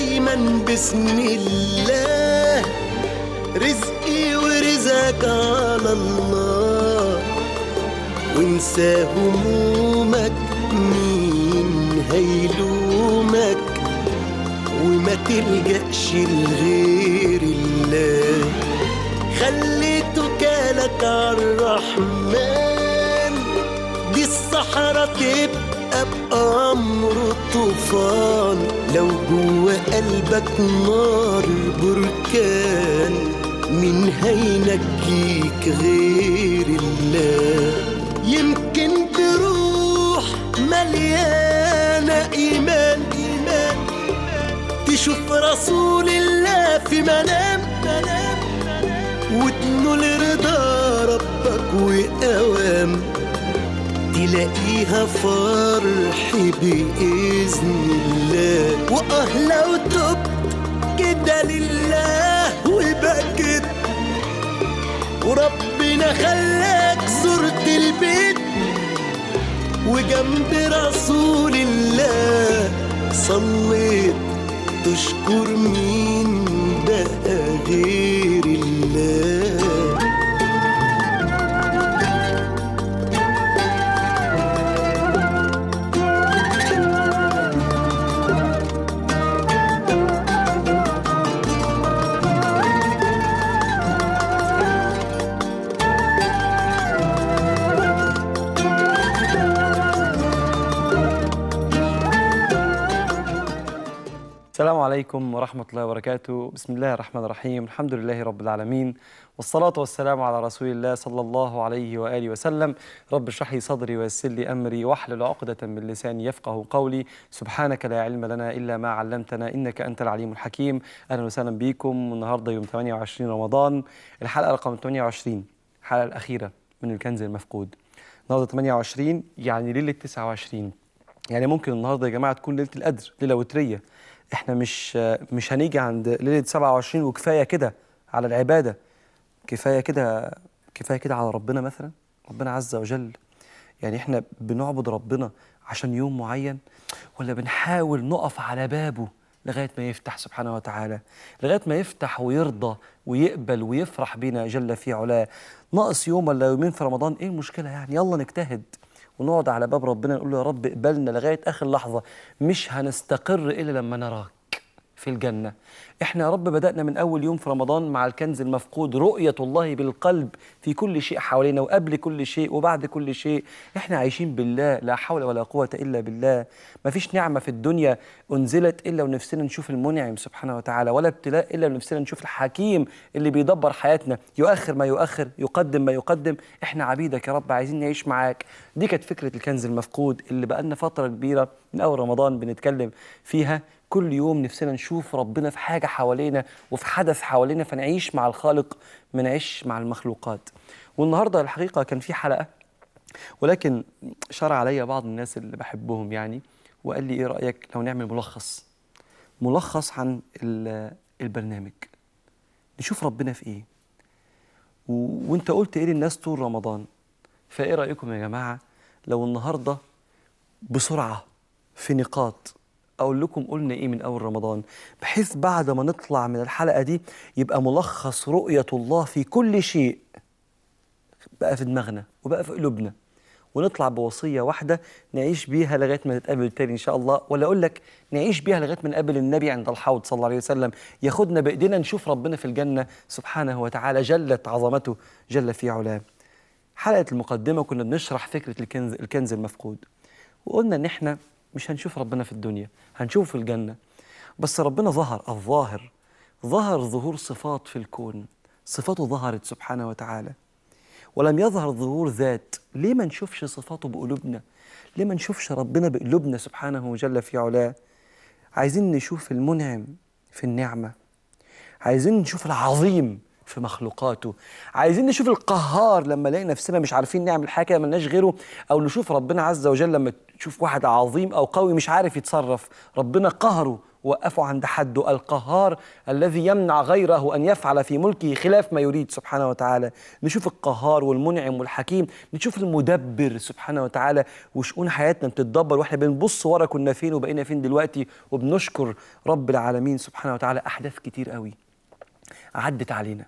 دايما بسم الله رزقي ورزقك على الله وانسى همومك مين هيلومك وما تلجأش لغير الله خلي توكالك عالرحمن دي الصحراء تبقى بأمر طوفان لو جوا قلبك نار بركان مين هينجيك غير الله يمكن تروح مليانة إيمان إيمان تشوف رسول الله في منام منام وتنول رضا ربك وأوام تلاقيها فرح بإذن الله وآه لو تبت كده لله وبكت وربنا خلاك زرت البيت وجنب رسول الله صليت تشكر مين بقى غير الله السلام عليكم ورحمة الله وبركاته بسم الله الرحمن الرحيم الحمد لله رب العالمين والصلاة والسلام على رسول الله صلى الله عليه وآله وسلم رب اشرح لي صدري ويسر لي أمري واحلل عقدة من لساني يفقه قولي سبحانك لا علم لنا إلا ما علمتنا إنك أنت العليم الحكيم أهلا وسهلا بكم النهاردة يوم 28 رمضان الحلقة رقم 28 الحلقة الأخيرة من الكنز المفقود النهاردة 28 يعني ليلة 29 يعني ممكن النهارده يا جماعه تكون ليله القدر ليله وتريه احنا مش مش هنيجي عند ليله 27 وكفايه كده على العباده كفايه كده كفايه كده على ربنا مثلا ربنا عز وجل يعني احنا بنعبد ربنا عشان يوم معين ولا بنحاول نقف على بابه لغايه ما يفتح سبحانه وتعالى لغايه ما يفتح ويرضى ويقبل ويفرح بينا جل في علاه ناقص يوم ولا يومين في رمضان ايه المشكله يعني يلا نجتهد ونقعد على باب ربنا نقول له يا رب اقبلنا لغايه اخر لحظه مش هنستقر الا لما نراك في الجنه احنا يا رب بدانا من اول يوم في رمضان مع الكنز المفقود رؤيه الله بالقلب في كل شيء حوالينا وقبل كل شيء وبعد كل شيء احنا عايشين بالله لا حول ولا قوه الا بالله ما فيش نعمه في الدنيا انزلت الا ونفسنا نشوف المنعم سبحانه وتعالى ولا ابتلاء الا ونفسنا نشوف الحكيم اللي بيدبر حياتنا يؤخر ما يؤخر يقدم ما يقدم احنا عبيدك يا رب عايزين نعيش معاك دي كانت فكره الكنز المفقود اللي بقالنا فتره كبيره من اول رمضان بنتكلم فيها كل يوم نفسنا نشوف ربنا في حاجه حوالينا وفي حدث حوالينا فنعيش مع الخالق ما نعيش مع المخلوقات والنهارده الحقيقه كان في حلقه ولكن شرع عليا بعض الناس اللي بحبهم يعني وقال لي ايه رايك لو نعمل ملخص ملخص عن ال- البرنامج نشوف ربنا في ايه و... وانت قلت ايه للناس طول رمضان فايه رايكم يا جماعه لو النهارده بسرعه في نقاط اقول لكم قلنا ايه من اول رمضان بحيث بعد ما نطلع من الحلقه دي يبقى ملخص رؤيه الله في كل شيء بقى في دماغنا وبقى في قلوبنا ونطلع بوصيه واحده نعيش بيها لغايه ما نتقابل تاني ان شاء الله ولا اقول لك نعيش بيها لغايه ما نقابل النبي عند الحوض صلى الله عليه وسلم ياخدنا بايدينا نشوف ربنا في الجنه سبحانه وتعالى جلت عظمته جل في علاه حلقه المقدمه كنا بنشرح فكره الكنز الكنز المفقود وقلنا ان احنا مش هنشوف ربنا في الدنيا هنشوفه في الجنه بس ربنا ظهر الظاهر ظهر ظهور صفات في الكون صفاته ظهرت سبحانه وتعالى ولم يظهر ظهور ذات ليه ما نشوفش صفاته بقلوبنا ليه ما نشوفش ربنا بقلوبنا سبحانه جل في علاه عايزين نشوف المنعم في النعمة عايزين نشوف العظيم في مخلوقاته عايزين نشوف القهار لما نلاقي نفسنا مش عارفين نعمل حاجه ملناش غيره او نشوف ربنا عز وجل لما تشوف واحد عظيم او قوي مش عارف يتصرف ربنا قهره وقفوا عند حده القهار الذي يمنع غيره ان يفعل في ملكه خلاف ما يريد سبحانه وتعالى نشوف القهار والمنعم والحكيم نشوف المدبر سبحانه وتعالى وشؤون حياتنا بتتدبر واحنا بنبص ورا كنا فين وبقينا فين دلوقتي وبنشكر رب العالمين سبحانه وتعالى احداث كتير قوي عدت علينا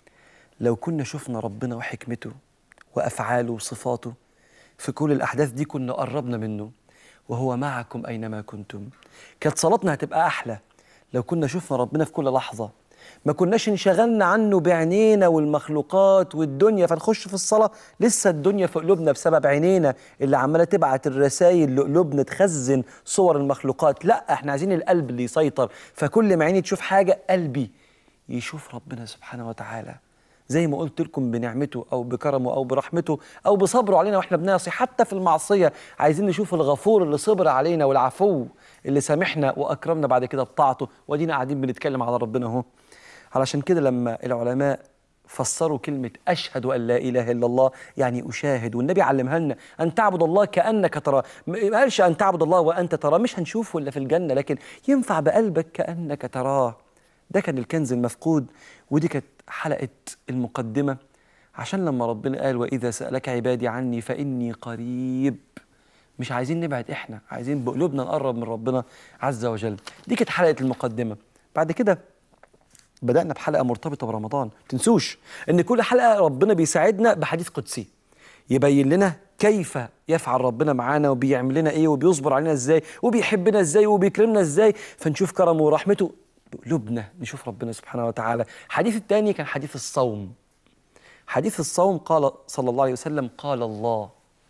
لو كنا شفنا ربنا وحكمته وافعاله وصفاته في كل الاحداث دي كنا قربنا منه وهو معكم اينما كنتم كانت صلاتنا هتبقى احلى لو كنا شفنا ربنا في كل لحظه ما كناش انشغلنا عنه بعينينا والمخلوقات والدنيا فنخش في الصلاه لسه الدنيا في قلوبنا بسبب عينينا اللي عماله تبعت الرسائل لقلوبنا تخزن صور المخلوقات لا احنا عايزين القلب اللي يسيطر فكل ما عيني تشوف حاجه قلبي يشوف ربنا سبحانه وتعالى زي ما قلت لكم بنعمته او بكرمه او برحمته او بصبره علينا واحنا بنعصي حتى في المعصيه عايزين نشوف الغفور اللي صبر علينا والعفو اللي سامحنا واكرمنا بعد كده بطاعته وادينا قاعدين بنتكلم على ربنا اهو علشان كده لما العلماء فسروا كلمة أشهد أن لا إله إلا الله يعني أشاهد والنبي علمها لنا أن تعبد الله كأنك تراه ما قالش أن تعبد الله وأنت تراه مش هنشوفه إلا في الجنة لكن ينفع بقلبك كأنك تراه ده كان الكنز المفقود ودي كانت حلقة المقدمة عشان لما ربنا قال وإذا سألك عبادي عني فإني قريب مش عايزين نبعد إحنا عايزين بقلوبنا نقرب من ربنا عز وجل دي كانت حلقة المقدمة بعد كده بدأنا بحلقة مرتبطة برمضان تنسوش إن كل حلقة ربنا بيساعدنا بحديث قدسي يبين لنا كيف يفعل ربنا معانا وبيعمل لنا ايه وبيصبر علينا ازاي وبيحبنا ازاي وبيكرمنا ازاي فنشوف كرمه ورحمته بقلوبنا نشوف ربنا سبحانه وتعالى الحديث الثاني كان حديث الصوم حديث الصوم قال صلى الله عليه وسلم قال الله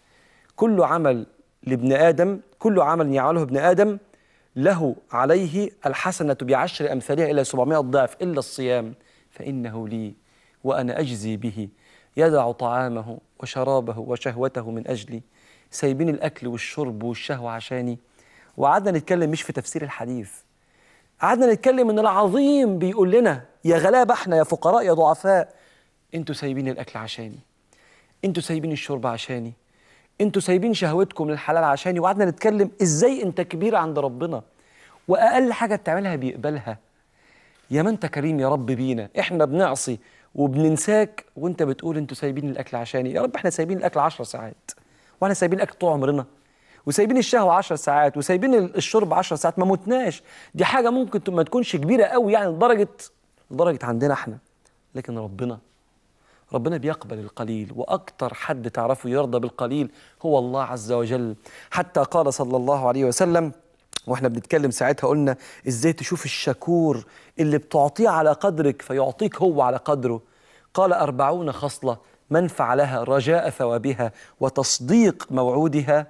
كل عمل لابن آدم كل عمل يعمله ابن آدم له عليه الحسنة بعشر أمثالها إلى 700 ضعف إلا الصيام فإنه لي وأنا أجزي به يدع طعامه وشرابه وشهوته من أجلي سايبين الأكل والشرب والشهوة عشاني وقعدنا نتكلم مش في تفسير الحديث قعدنا نتكلم ان العظيم بيقول لنا يا غلابه احنا يا فقراء يا ضعفاء انتوا سايبين الاكل عشاني انتوا سايبين الشرب عشاني انتوا سايبين شهوتكم للحلال عشاني وقعدنا نتكلم ازاي انت كبير عند ربنا واقل حاجه بتعملها بيقبلها يا ما انت كريم يا رب بينا احنا بنعصي وبننساك وانت بتقول انتوا سايبين الاكل عشاني يا رب احنا سايبين الاكل 10 ساعات واحنا سايبين الاكل طول عمرنا وسايبين الشهوة 10 ساعات وسايبين الشرب 10 ساعات ما متناش دي حاجة ممكن ما تكونش كبيرة قوي يعني لدرجة لدرجة عندنا احنا لكن ربنا ربنا بيقبل القليل وأكتر حد تعرفه يرضى بالقليل هو الله عز وجل حتى قال صلى الله عليه وسلم واحنا بنتكلم ساعتها قلنا ازاي تشوف الشكور اللي بتعطيه على قدرك فيعطيك هو على قدره قال أربعون خصلة من فعلها رجاء ثوابها وتصديق موعودها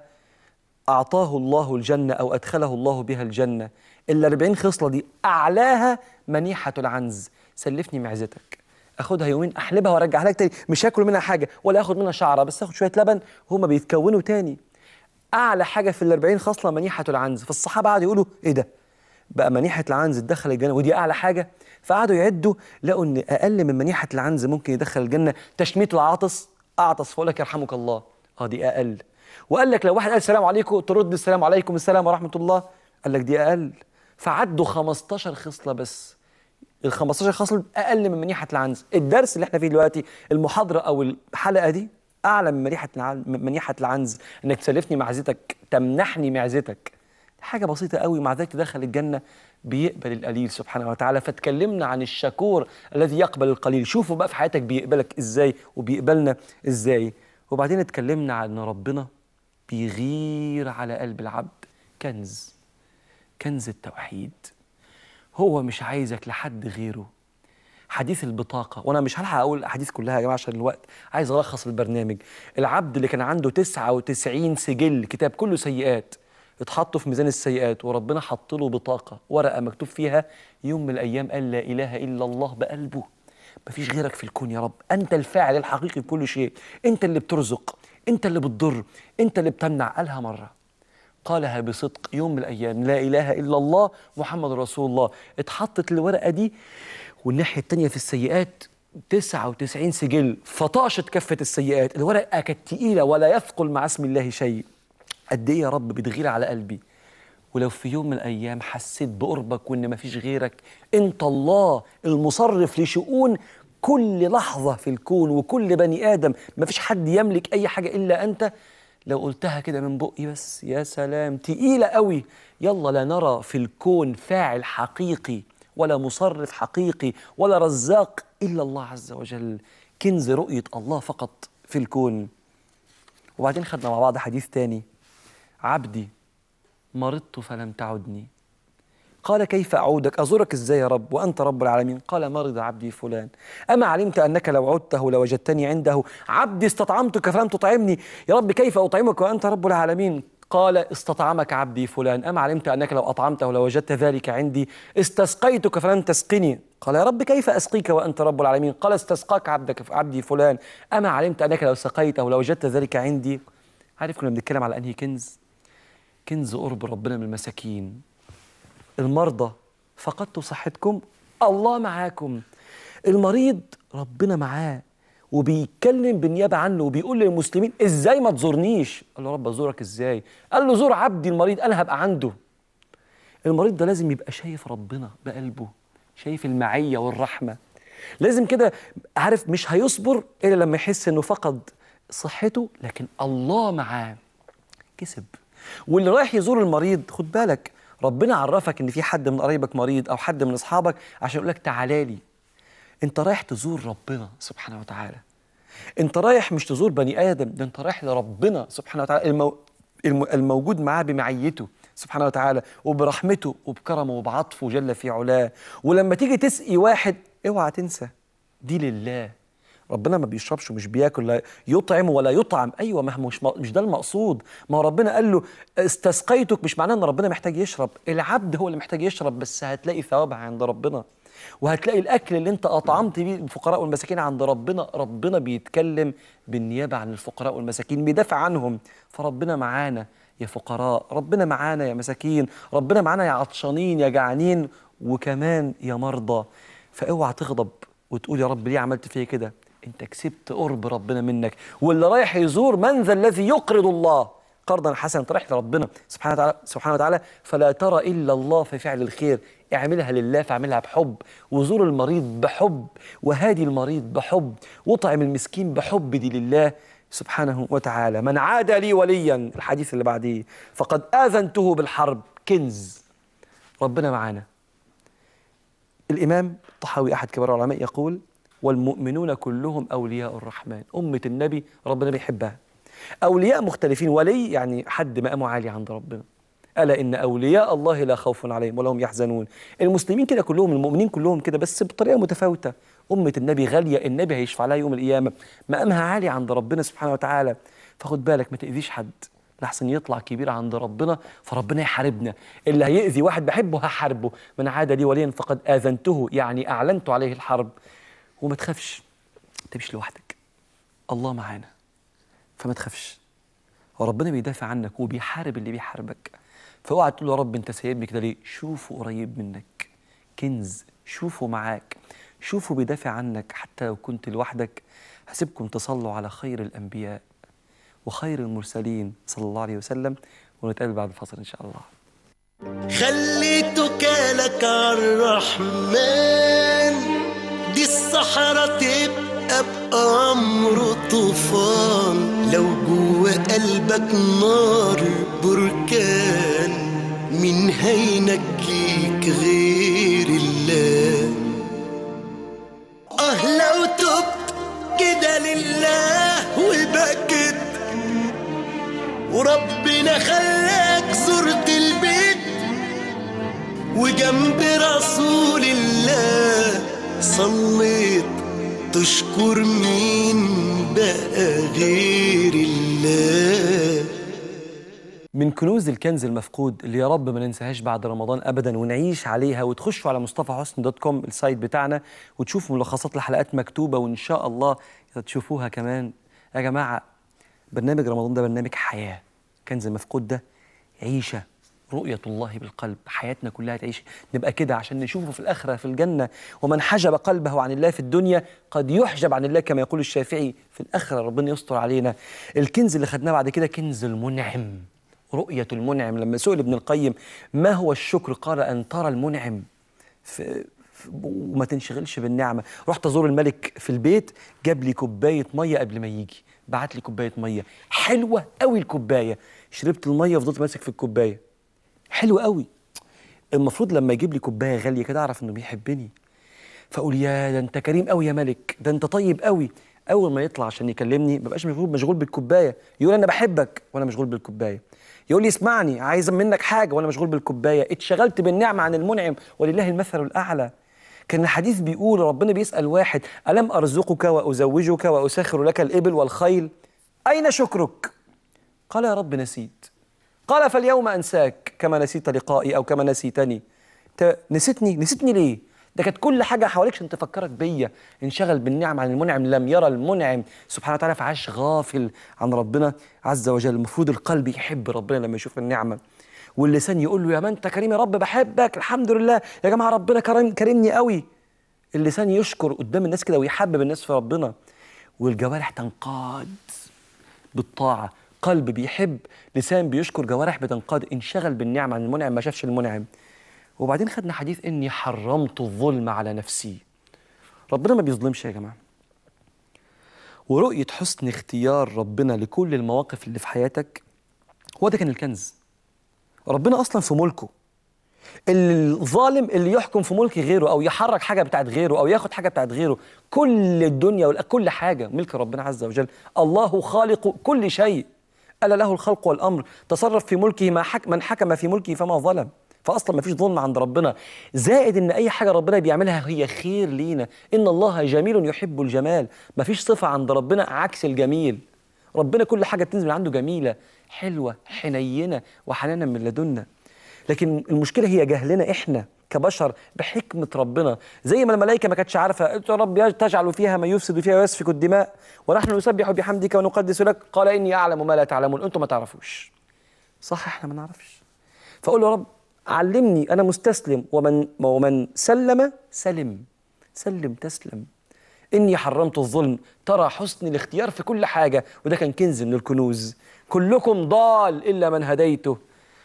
أعطاه الله الجنة أو أدخله الله بها الجنة الأربعين خصلة دي أعلاها منيحة العنز سلفني معزتك أخدها يومين أحلبها وأرجعها لك تاني مش هاكل منها حاجة ولا آخد منها شعرة بس آخد شوية لبن هما بيتكونوا تاني أعلى حاجة في الأربعين خصلة منيحة العنز فالصحابة قعدوا يقولوا إيه ده بقى منيحة العنز تدخل الجنة ودي أعلى حاجة فقعدوا يعدوا لقوا إن أقل من منيحة العنز ممكن يدخل الجنة تشميت العاطس أعطس فأقول لك يرحمك الله أه دي أقل وقال لك لو واحد قال السلام عليكم ترد السلام عليكم السلام ورحمة الله قال لك دي أقل فعدوا 15 خصلة بس ال 15 خصلة أقل من منيحة العنز الدرس اللي احنا فيه دلوقتي المحاضرة أو الحلقة دي أعلى من منيحة العنز, من منيحة العنز إنك تسلفني معزتك تمنحني معزتك حاجة بسيطة قوي مع ذلك تدخل الجنة بيقبل القليل سبحانه وتعالى فتكلمنا عن الشكور الذي يقبل القليل شوفوا بقى في حياتك بيقبلك ازاي وبيقبلنا ازاي وبعدين اتكلمنا عن ان ربنا بيغير على قلب العبد كنز كنز التوحيد هو مش عايزك لحد غيره حديث البطاقة وأنا مش هلحق أقول الأحاديث كلها يا جماعة عشان الوقت عايز ألخص البرنامج العبد اللي كان عنده 99 سجل كتاب كله سيئات اتحطوا في ميزان السيئات وربنا حط له بطاقة ورقة مكتوب فيها يوم من الأيام قال لا إله إلا الله بقلبه مفيش غيرك في الكون يا رب أنت الفاعل الحقيقي في كل شيء أنت اللي بترزق أنت اللي بتضر أنت اللي بتمنع قالها مرة قالها بصدق يوم من الأيام لا إله إلا الله محمد رسول الله اتحطت الورقة دي والناحية التانية في السيئات 99 سجل فطاشت كفة السيئات الورقة كانت تقيلة ولا يثقل مع اسم الله شيء قد ايه يا رب بتغير على قلبي ولو في يوم من الايام حسيت بقربك وان مفيش غيرك انت الله المصرف لشؤون كل لحظه في الكون وكل بني ادم مفيش حد يملك اي حاجه الا انت لو قلتها كده من بقي بس يا سلام تقيله قوي يلا لا نرى في الكون فاعل حقيقي ولا مصرف حقيقي ولا رزاق الا الله عز وجل كنز رؤيه الله فقط في الكون وبعدين خدنا مع بعض حديث تاني عبدي مرضت فلم تعدني قال كيف أعودك أزورك إزاي يا رب وأنت رب العالمين قال مرض عبدي فلان أما علمت أنك لو عدته لوجدتني عنده عبدي استطعمتك فلم تطعمني يا رب كيف أطعمك وأنت رب العالمين قال استطعمك عبدي فلان أما علمت أنك لو أطعمته لوجدت ذلك عندي استسقيتك فلم تسقني قال يا رب كيف أسقيك وأنت رب العالمين قال استسقاك عبدك عبدي فلان أما علمت أنك لو سقيته لوجدت ذلك عندي عارف كنا بنتكلم على أنهي كنز كنز قرب ربنا من المساكين المرضى فقدتوا صحتكم الله معاكم المريض ربنا معاه وبيتكلم بالنيابه عنه وبيقول للمسلمين ازاي ما تزورنيش قال له رب ازورك ازاي قال له زور عبدي المريض انا هبقى عنده المريض ده لازم يبقى شايف ربنا بقلبه شايف المعيه والرحمه لازم كده عارف مش هيصبر الا لما يحس انه فقد صحته لكن الله معاه كسب واللي رايح يزور المريض خد بالك ربنا عرفك ان في حد من قرايبك مريض او حد من اصحابك عشان يقول لك تعالى لي انت رايح تزور ربنا سبحانه وتعالى انت رايح مش تزور بني ادم ده انت رايح لربنا سبحانه وتعالى المو... الم... الموجود معاه بمعيته سبحانه وتعالى وبرحمته وبكرمه وبعطفه جل في علاه ولما تيجي تسقي واحد اوعى تنسى دي لله ربنا ما بيشربش ومش بياكل لا يطعم ولا يطعم ايوه ما هو مش مش ده المقصود ما هو ربنا قال له استسقيتك مش معناه ان ربنا محتاج يشرب العبد هو اللي محتاج يشرب بس هتلاقي ثوابها عند ربنا وهتلاقي الاكل اللي انت اطعمت بيه الفقراء والمساكين عند ربنا ربنا بيتكلم بالنيابه عن الفقراء والمساكين بيدافع عنهم فربنا معانا يا فقراء ربنا معانا يا مساكين ربنا معانا يا عطشانين يا جعانين وكمان يا مرضى فاوعى تغضب وتقول يا رب ليه عملت فيا كده انت كسبت قرب ربنا منك واللي رايح يزور من ذا الذي يقرض الله قرضا حسنا انت رايح لربنا سبحانه وتعالى سبحانه وتعالى فلا ترى الا الله في فعل الخير اعملها لله فاعملها بحب وزور المريض بحب وهادي المريض بحب واطعم المسكين بحب دي لله سبحانه وتعالى من عاد لي وليا الحديث اللي بعديه فقد اذنته بالحرب كنز ربنا معانا الامام الطحاوي احد كبار العلماء يقول والمؤمنون كلهم أولياء الرحمن أمة النبي ربنا بيحبها أولياء مختلفين ولي يعني حد مقامه عالي عند ربنا ألا إن أولياء الله لا خوف عليهم ولا هم يحزنون المسلمين كده كلهم المؤمنين كلهم كده بس بطريقة متفاوتة أمة النبي غالية النبي هيشفع لها يوم القيامة مقامها عالي عند ربنا سبحانه وتعالى فخد بالك ما تأذيش حد لحسن يطلع كبير عند ربنا فربنا يحاربنا اللي هيأذي واحد بحبه هحاربه من عاد لي وليا فقد آذنته يعني أعلنت عليه الحرب وما تخافش انت مش لوحدك الله معانا فما تخافش وربنا بيدافع عنك وبيحارب اللي بيحاربك فاوعى تقول يا رب انت سايبني كده ليه شوفه قريب منك كنز شوفه معاك شوفه بيدافع عنك حتى لو كنت لوحدك هسيبكم تصلوا على خير الانبياء وخير المرسلين صلى الله عليه وسلم ونتقابل بعد الفصل ان شاء الله خليتك لك الرحمن دي الصحراء تبقى بأمر طوفان لو جوا قلبك نار بركان مين هينجيك غير الله اه لو تبت كده لله وبكت وربنا خلاك زرت البيت وجنب رسول الله صليت تشكر مين بقى غير الله من كنوز الكنز المفقود اللي يا رب ما ننساهاش بعد رمضان ابدا ونعيش عليها وتخشوا على مصطفى حسن دوت كوم السايت بتاعنا وتشوفوا ملخصات الحلقات مكتوبه وان شاء الله تشوفوها كمان يا جماعه برنامج رمضان ده برنامج حياه كنز المفقود ده عيشه رؤية الله بالقلب حياتنا كلها تعيش نبقى كده عشان نشوفه في الآخرة في الجنة ومن حجب قلبه عن الله في الدنيا قد يحجب عن الله كما يقول الشافعي في الآخرة ربنا يستر علينا الكنز اللي خدناه بعد كده كنز المنعم رؤية المنعم لما سئل ابن القيم ما هو الشكر قال أن ترى المنعم في في- وما تنشغلش بالنعمة رحت أزور الملك في البيت جاب لي كوباية مية قبل ما يجي بعت لي كوباية مية حلوة قوي الكوباية شربت المية وفضلت ماسك في الكوباية حلوة قوي المفروض لما يجيب لي كوباية غالية كده أعرف إنه بيحبني فأقول يا ده أنت كريم قوي يا ملك ده أنت طيب قوي أول ما يطلع عشان يكلمني مبقاش مشغول مشغول بالكوباية يقول أنا بحبك وأنا مشغول بالكوباية يقول لي اسمعني عايز منك حاجة وأنا مشغول بالكوباية اتشغلت بالنعمة عن المنعم ولله المثل الأعلى كان الحديث بيقول ربنا بيسأل واحد ألم أرزقك وأزوجك وأسخر لك الإبل والخيل أين شكرك قال يا رب نسيت قال فاليوم أنساك كما نسيت لقائي أو كما نسيتني انت نسيتني نسيتني ليه ده كانت كل حاجة حواليك عشان تفكرك بيا انشغل بالنعم عن المنعم لم يرى المنعم سبحانه وتعالى فعاش غافل عن ربنا عز وجل المفروض القلب يحب ربنا لما يشوف النعمة واللسان يقول له يا ما انت كريم يا رب بحبك الحمد لله يا جماعة ربنا كرم كرمني قوي اللسان يشكر قدام الناس كده ويحبب الناس في ربنا والجوارح تنقاد بالطاعة قلب بيحب لسان بيشكر جوارح بتنقاد انشغل بالنعمة عن المنعم ما شافش المنعم وبعدين خدنا حديث إني حرمت الظلم على نفسي ربنا ما بيظلمش يا جماعة ورؤية حسن اختيار ربنا لكل المواقف اللي في حياتك هو ده كان الكنز ربنا أصلا في ملكه الظالم اللي يحكم في ملك غيره او يحرك حاجه بتاعت غيره او ياخد حاجه بتاعت غيره كل الدنيا وال- كل حاجه ملك ربنا عز وجل الله خالق كل شيء الا له الخلق والامر تصرف في ملكه ما حك من حكم في ملكه فما ظلم فاصلا ما فيش ظلم عند ربنا زائد ان اي حاجه ربنا بيعملها هي خير لينا ان الله جميل يحب الجمال ما فيش صفه عند ربنا عكس الجميل ربنا كل حاجه بتنزل من عنده جميله حلوه حنينه وحنانا من لدنا لكن المشكله هي جهلنا احنا كبشر بحكمه ربنا زي ما الملائكه ما كانتش عارفه قلت يا رب تجعل فيها ما يفسد فيها ويسفك الدماء ونحن نسبح بحمدك ونقدس لك قال اني اعلم ما لا تعلمون انتم ما تعرفوش صح احنا ما نعرفش فاقول له يا رب علمني انا مستسلم ومن ومن سلم سلم سلم تسلم إني حرمت الظلم ترى حسن الاختيار في كل حاجة وده كان كنز من الكنوز كلكم ضال إلا من هديته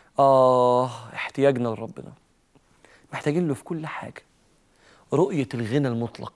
آه احتياجنا لربنا محتاجين له في كل حاجة رؤية الغنى المطلق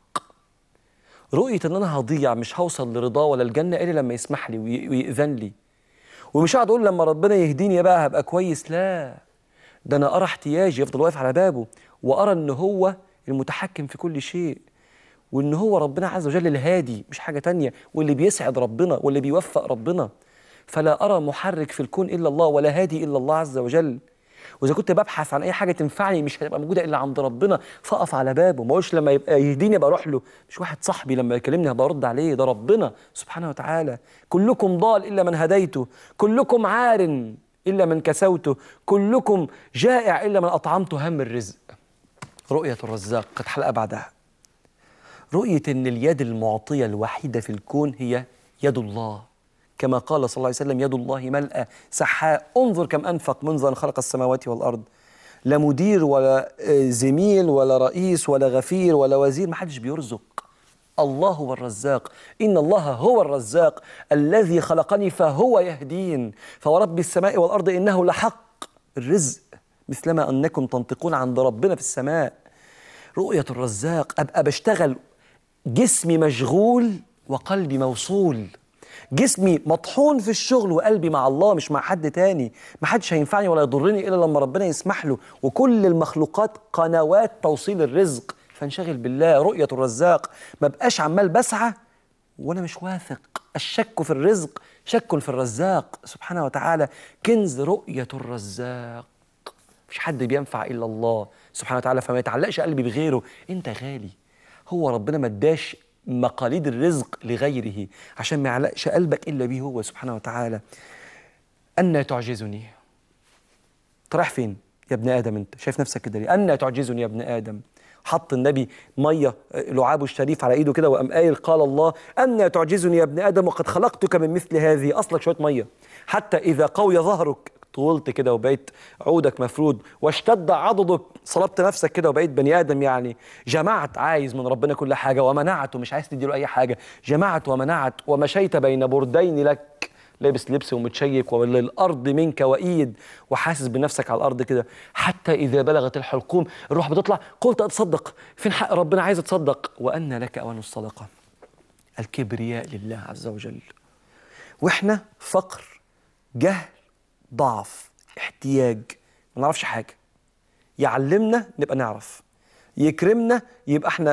رؤية إن أنا هضيع مش هوصل لرضاه ولا الجنة إلا لما يسمح لي وي- ويأذن لي ومش هقعد أقول لما ربنا يهديني بقى هبقى كويس لا ده أنا أرى احتياجي يفضل واقف على بابه وأرى إن هو المتحكم في كل شيء وإن هو ربنا عز وجل الهادي مش حاجة تانية واللي بيسعد ربنا واللي بيوفق ربنا فلا أرى محرك في الكون إلا الله ولا هادي إلا الله عز وجل وإذا كنت ببحث عن أي حاجة تنفعني مش هتبقى موجودة إلا عند ربنا فأقف على بابه ما اقولش لما يبقى يهديني أبقى أروح له مش واحد صاحبي لما يكلمني هبقى أرد عليه ده ربنا سبحانه وتعالى كلكم ضال إلا من هديته كلكم عار إلا من كسوته كلكم جائع إلا من أطعمته هم الرزق رؤية الرزاق قد حلقة بعدها رؤية أن اليد المعطية الوحيدة في الكون هي يد الله كما قال صلى الله عليه وسلم يد الله ملأى سحاء انظر كم أنفق منذ أن خلق السماوات والأرض لا مدير ولا آه، زميل ولا رئيس ولا غفير ولا وزير محدش بيرزق الله هو الرزاق إن الله هو الرزاق الذي خلقني فهو يهدين فورب السماء والأرض إنه لحق الرزق مثلما أنكم تنطقون عند ربنا في السماء رؤية الرزاق أبقى بشتغل جسمي مشغول وقلبي موصول جسمي مطحون في الشغل وقلبي مع الله مش مع حد تاني ما حدش هينفعني ولا يضرني إلا لما ربنا يسمح له وكل المخلوقات قنوات توصيل الرزق فانشغل بالله رؤية الرزاق ما بقاش عمال بسعى وانا مش واثق الشك في الرزق شك في الرزاق سبحانه وتعالى كنز رؤية الرزاق مفيش حد بينفع الا الله سبحانه وتعالى فما يتعلقش قلبي بغيره انت غالي هو ربنا ما اداش مقاليد الرزق لغيره عشان ما يعلقش قلبك الا بيه هو سبحانه وتعالى أن تعجزني انت رايح فين يا ابن ادم انت شايف نفسك كده ليه أن تعجزني يا ابن ادم حط النبي ميه آه، لعابه الشريف على ايده كده وقام قايل قال الله أن تعجزني يا ابن ادم وقد خلقتك من مثل هذه اصلك شويه ميه حتى اذا قوي ظهرك طولت كده وبقيت عودك مفرود واشتد عضدك صلبت نفسك كده وبقيت بني ادم يعني جمعت عايز من ربنا كل حاجه ومنعت ومش عايز تديله اي حاجه جمعت ومنعت ومشيت بين بردين لك لابس لبس ومتشيك وللارض منك وايد وحاسس بنفسك على الارض كده حتى اذا بلغت الحلقوم الروح بتطلع قلت اتصدق فين حق ربنا عايز اتصدق وان لك اوان الصدقه الكبرياء لله عز وجل واحنا فقر جهل ضعف احتياج ما نعرفش حاجه يعلمنا نبقى نعرف يكرمنا يبقى احنا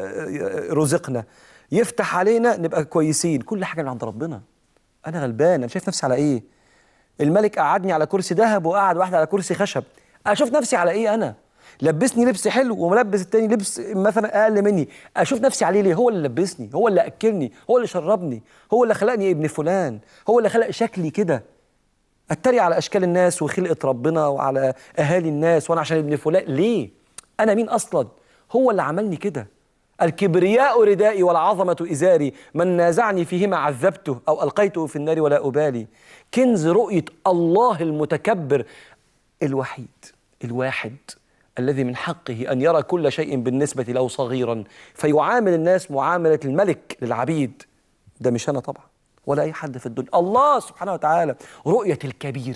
رزقنا يفتح علينا نبقى كويسين كل حاجه من عند ربنا انا غلبان انا شايف نفسي على ايه الملك قعدني على كرسي ذهب وقعد واحد على كرسي خشب اشوف نفسي على ايه انا لبسني لبس حلو وملبس التاني لبس مثلا اقل مني اشوف نفسي عليه ليه هو اللي لبسني هو اللي اكلني هو اللي شربني هو اللي خلقني ابن فلان هو اللي خلق شكلي كده اتريق على اشكال الناس وخلقه ربنا وعلى اهالي الناس وانا عشان ابن فلان ليه انا مين اصلا هو اللي عملني كده الكبرياء ردائي والعظمة إزاري من نازعني فيهما عذبته أو ألقيته في النار ولا أبالي كنز رؤية الله المتكبر الوحيد الواحد الذي من حقه أن يرى كل شيء بالنسبة له صغيرا فيعامل الناس معاملة الملك للعبيد ده مش أنا طبعا ولا أي حد في الدنيا الله سبحانه وتعالى رؤية الكبير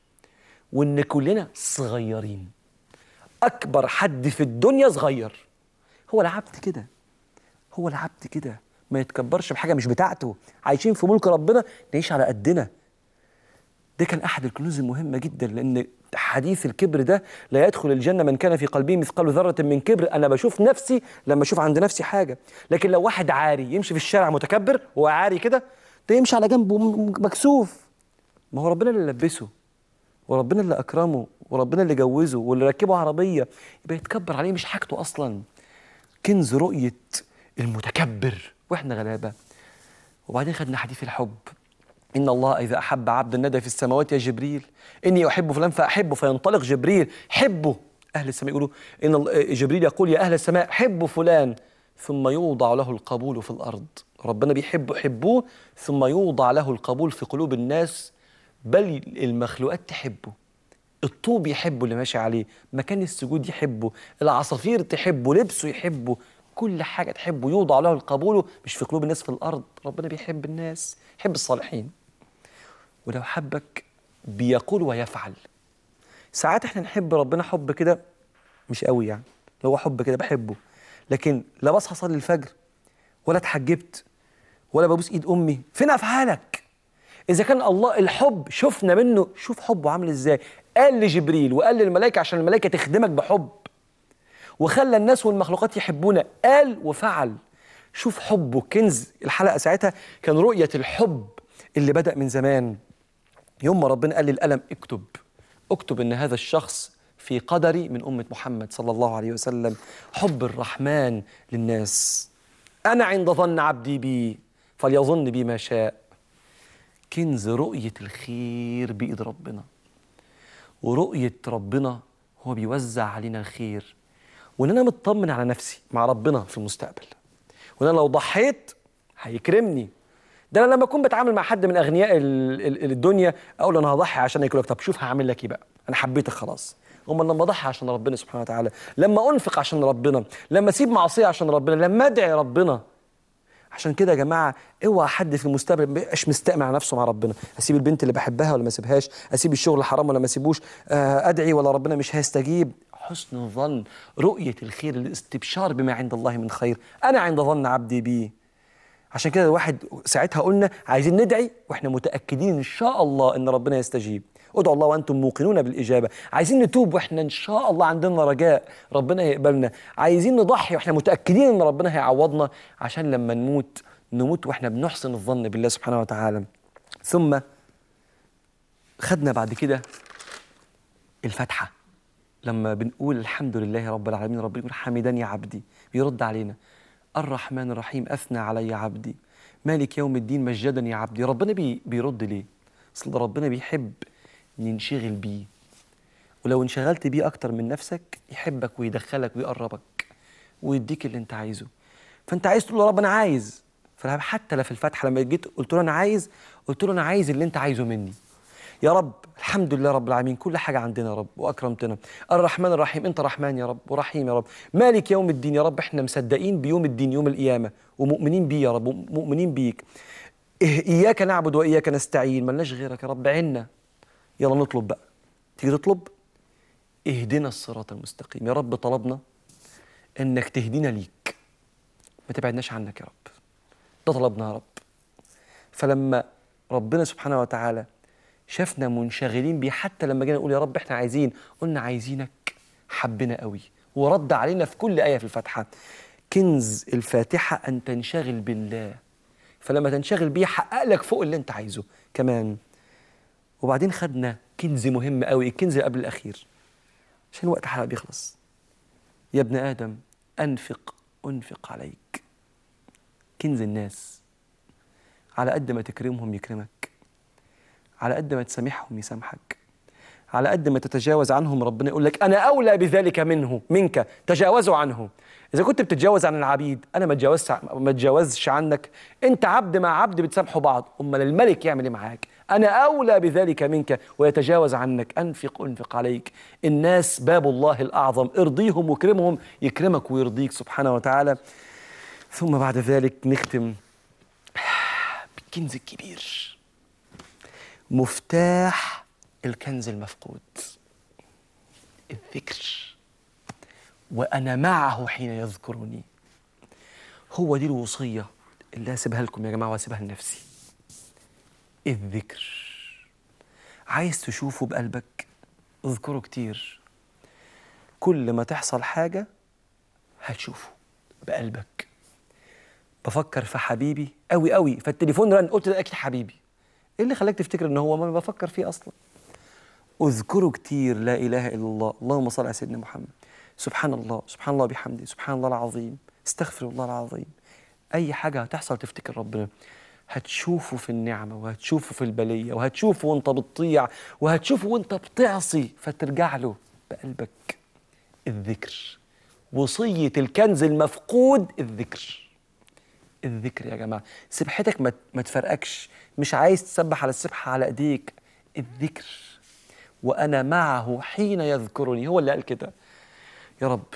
وإن كلنا صغيرين أكبر حد في الدنيا صغير هو العبد كده هو العبد كده ما يتكبرش بحاجه مش بتاعته عايشين في ملك ربنا نعيش على قدنا ده كان احد الكنوز المهمه جدا لان حديث الكبر ده لا يدخل الجنه من كان في قلبه مثقال ذره من كبر انا بشوف نفسي لما اشوف عند نفسي حاجه لكن لو واحد عاري يمشي في الشارع متكبر وهو عاري كده ده يمشي على جنبه مكسوف ما هو ربنا اللي لبسه وربنا اللي اكرمه وربنا اللي جوزه واللي ركبه عربيه يبقى يتكبر عليه مش حاجته اصلا كنز رؤية المتكبر واحنا غلابة وبعدين خدنا حديث الحب إن الله إذا أحب عبدا ندى في السماوات يا جبريل إني أحب فلان فأحبه فينطلق جبريل حبه أهل السماء يقولوا إن جبريل يقول يا أهل السماء حبوا فلان ثم يوضع له القبول في الأرض ربنا بيحب حبوه ثم يوضع له القبول في قلوب الناس بل المخلوقات تحبه الطوب يحبه اللي ماشي عليه مكان السجود يحبه العصافير تحبه لبسه يحبه كل حاجة تحبه يوضع له القبول مش في قلوب الناس في الأرض ربنا بيحب الناس يحب الصالحين ولو حبك بيقول ويفعل ساعات احنا نحب ربنا حب كده مش قوي يعني هو حب كده بحبه لكن لا بصحى اصلي الفجر ولا اتحجبت ولا ببوس ايد امي فين افعالك اذا كان الله الحب شفنا منه شوف حبه عامل ازاي قال لجبريل وقال للملائكه عشان الملائكه تخدمك بحب وخلى الناس والمخلوقات يحبونا قال وفعل شوف حبه كنز الحلقه ساعتها كان رؤيه الحب اللي بدا من زمان يوم ما ربنا قال للقلم اكتب اكتب ان هذا الشخص في قدري من امه محمد صلى الله عليه وسلم حب الرحمن للناس انا عند ظن عبدي بي فليظن بي ما شاء كنز رؤيه الخير بايد ربنا ورؤية ربنا هو بيوزع علينا الخير وإن أنا مطمن على نفسي مع ربنا في المستقبل وإن أنا لو ضحيت هيكرمني ده أنا لما أكون بتعامل مع حد من أغنياء ال- ال- الدنيا أقول له أنا هضحي عشان ياكلك طب شوف هعمل لك إيه بقى أنا حبيتك خلاص أمال لما أضحي عشان ربنا سبحانه وتعالى لما أنفق عشان ربنا لما أسيب معصية عشان ربنا لما أدعي ربنا عشان كده يا جماعه اوعى حد في المستقبل ما يبقاش مستأمن على نفسه مع ربنا اسيب البنت اللي بحبها ولا ما اسيبهاش اسيب الشغل الحرام ولا ما اسيبوش آه، ادعي ولا ربنا مش هيستجيب حسن الظن رؤيه الخير الاستبشار بما عند الله من خير انا عند ظن عبدي بي عشان كده الواحد ساعتها قلنا عايزين ندعي واحنا متاكدين ان شاء الله ان ربنا يستجيب ادعوا الله وانتم موقنون بالاجابه عايزين نتوب واحنا ان شاء الله عندنا رجاء ربنا يقبلنا عايزين نضحي واحنا متاكدين ان ربنا هيعوضنا عشان لما نموت نموت واحنا بنحسن الظن بالله سبحانه وتعالى ثم خدنا بعد كده الفاتحه لما بنقول الحمد لله رب العالمين ربنا يقول حمدني عبدي بيرد علينا الرحمن الرحيم اثنى علي عبدي مالك يوم الدين مجدني عبدي ربنا بي بيرد ليه اصل ربنا بيحب ننشغل بيه ولو انشغلت بيه اكتر من نفسك يحبك ويدخلك ويقربك ويديك اللي انت عايزه فانت عايز تقول له رب انا عايز فحتى لا في الفاتحه لما جيت قلت له انا عايز قلت له انا عايز اللي انت عايزه مني يا رب الحمد لله رب العالمين كل حاجة عندنا يا رب وأكرمتنا الرحمن الرحيم أنت رحمن يا رب ورحيم يا رب مالك يوم الدين يا رب احنا مصدقين بيوم الدين يوم القيامة ومؤمنين بيه يا رب ومؤمنين بيك إيه- إياك نعبد وإياك نستعين ملناش غيرك يا رب عنا يلا نطلب بقى تيجي تطلب اهدنا الصراط المستقيم يا رب طلبنا انك تهدينا ليك ما تبعدناش عنك يا رب ده طلبنا يا رب فلما ربنا سبحانه وتعالى شافنا منشغلين بيه حتى لما جينا نقول يا رب احنا عايزين قلنا عايزينك حبنا قوي ورد علينا في كل آية في الفاتحة كنز الفاتحة أن تنشغل بالله فلما تنشغل بيه حقق لك فوق اللي انت عايزه كمان وبعدين خدنا كنز مهم قوي الكنز اللي قبل الأخير عشان وقت الحلقة بيخلص يا ابن آدم أنفق أنفق عليك كنز الناس على قد ما تكرمهم يكرمك على قد ما تسامحهم يسامحك على قد ما تتجاوز عنهم ربنا يقول لك أنا أولى بذلك منه منك تجاوزوا عنه إذا كنت بتتجاوز عن العبيد أنا ما اتجاوزش ما اتجاوزش عنك أنت عبد مع عبد بتسامحوا بعض أمال الملك يعمل إيه معاك أنا أولى بذلك منك ويتجاوز عنك أنفق أنفق عليك الناس باب الله الأعظم ارضيهم واكرمهم يكرمك ويرضيك سبحانه وتعالى ثم بعد ذلك نختم بالكنز الكبير مفتاح الكنز المفقود الذكر وأنا معه حين يذكرني هو دي الوصية اللي هسيبها لكم يا جماعة وهسيبها لنفسي الذكر عايز تشوفه بقلبك اذكره كتير كل ما تحصل حاجة هتشوفه بقلبك بفكر في حبيبي قوي قوي فالتليفون رن قلت ده اكيد حبيبي ايه اللي خلاك تفتكر ان هو ما بفكر فيه اصلا اذكره كتير لا اله الا الله اللهم صل على سيدنا محمد سبحان الله سبحان الله بحمده سبحان الله العظيم استغفر الله العظيم اي حاجه هتحصل تفتكر ربنا هتشوفه في النعمه وهتشوفه في البليه وهتشوفه وانت بتطيع وهتشوفه وانت بتعصي فترجع له بقلبك الذكر وصيه الكنز المفقود الذكر الذكر يا جماعه سبحتك ما ما تفرقكش مش عايز تسبح على السبحه على ايديك الذكر وانا معه حين يذكرني هو اللي قال كده يا رب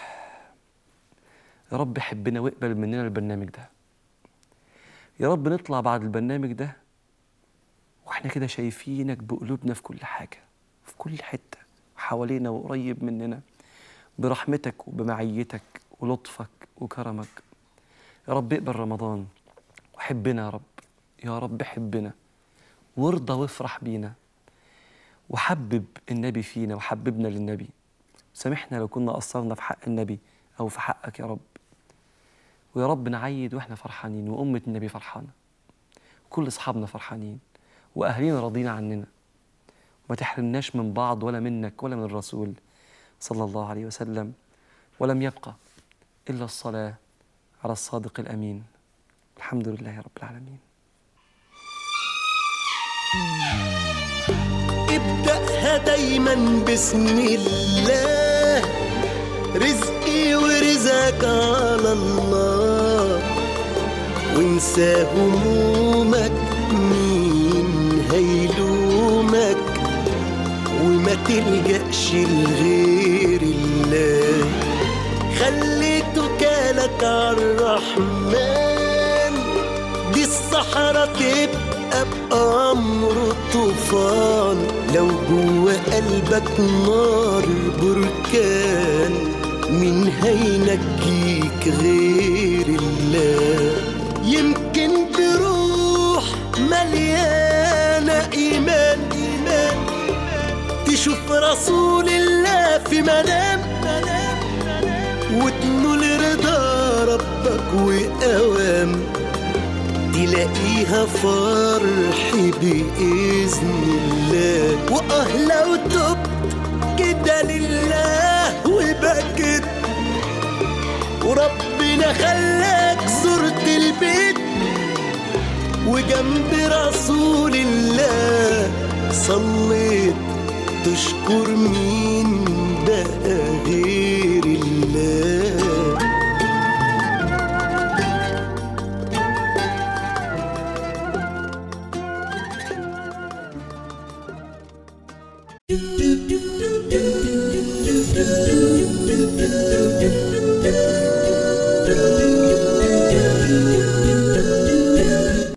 يا رب حبنا واقبل مننا البرنامج ده يا رب نطلع بعد البرنامج ده واحنا كده شايفينك بقلوبنا في كل حاجه في كل حته حوالينا وقريب مننا برحمتك وبمعيتك ولطفك وكرمك يا رب اقبل رمضان وحبنا يا رب يا رب حبنا وارضى وافرح بينا وحبب النبي فينا وحببنا للنبي سامحنا لو كنا قصرنا في حق النبي او في حقك يا رب ويا رب نعيد واحنا فرحانين وامه النبي فرحانه كل اصحابنا فرحانين واهالينا راضيين عننا وما تحرمناش من بعض ولا منك ولا من الرسول صلى الله عليه وسلم ولم يبقى الا الصلاه على الصادق الامين الحمد لله رب العالمين ابدأها دايما بسم الله رزقي ورزقك على الله وانسى همومك مين هيلومك وما تلجأش لغير الله خلي توكالك عالرحمن دي الصحراء تبقى بأمر طوفان لو جوا قلبك نار بركان مين هينجيك غير الله يمكن بروح مليانة إيمان إيمان تشوف رسول الله في منام وتنول رضا ربك وأوام تلاقيها فرح بإذن الله وآه لو تبت كده لله وبكت وربنا خلاك زرت البيت وجنب رسول الله صليت تشكر مين بقى غير الله do